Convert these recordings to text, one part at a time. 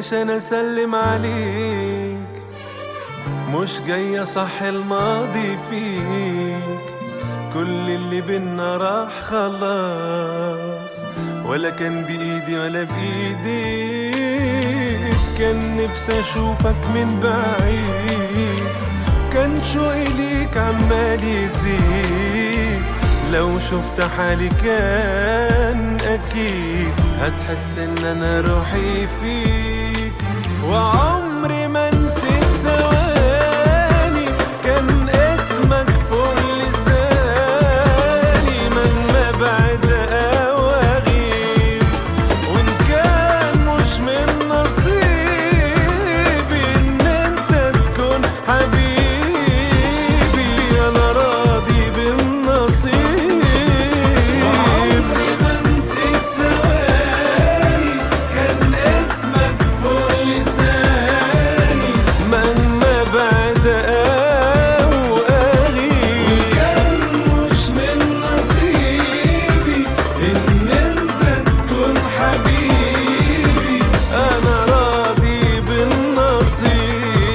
عشان اسلم عليك مش جاي صح الماضي فيك كل اللي بينا راح خلاص ولا كان بإيدي ولا بإيديك كان نفسي أشوفك من بعيد كان شوقي ليك عمال يزيد لو شفت حالي كان أكيد هتحس إن أنا روحي فيك وعمري ما نسيت ثواني كان اسمك فوق لساني مهما بعد أو أغيب وإن كان مش من نصيبي إن أنت تكون حبيبي أنا راضي بالنصيب وعمري ما نسيت ثواني كان اسمك فوق لساني مهما بعد أو أغيب كان مش من نصيبي إن أنت تكون حبيبي أنا راضي بالنصيب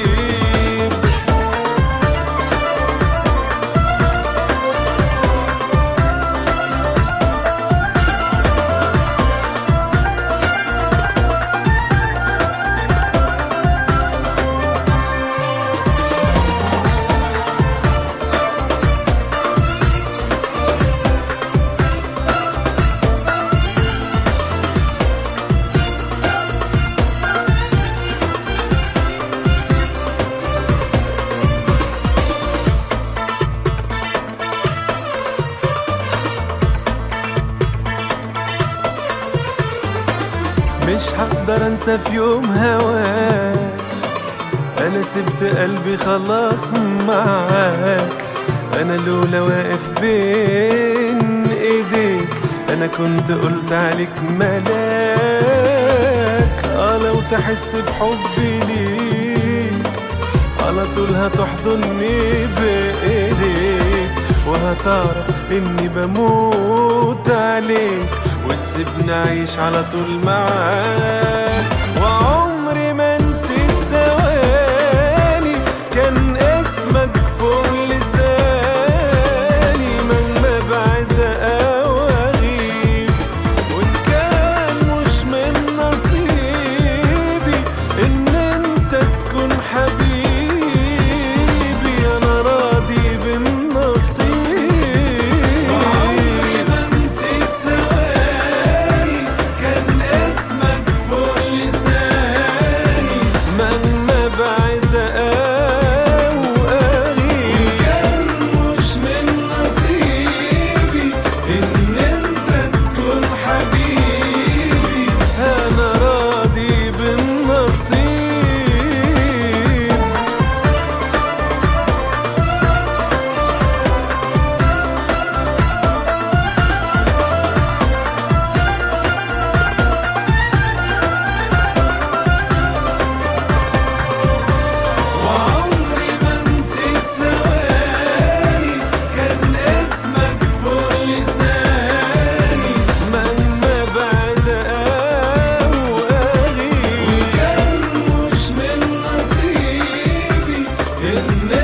مش هقدر انسى في يوم هواك انا سبت قلبي خلاص معاك انا لولا واقف بين ايديك انا كنت قلت عليك ملاك اه لو تحس بحبي ليك على طول هتحضني بايديك وهتعرف اني بموت عليك وتسيبني اعيش على طول معاك وعمري ما نسيت ثواني كان اسمك فوق لساني مهما بعد او اغيب وان كان مش من نصيبي ان انت تكون حبيبي انا راضي بالنصيب وعمري ما نسيت ثواني كان اسمك فوق لساني مهما بعد او اغيب كان مش من نصيبي ان انت تكون حبيبي انا راضي بالنصيب وعمري ما نسيت ثواني كان اسمك فوق لساني مهما بعد أو أغيب كان مش من نصيبي إن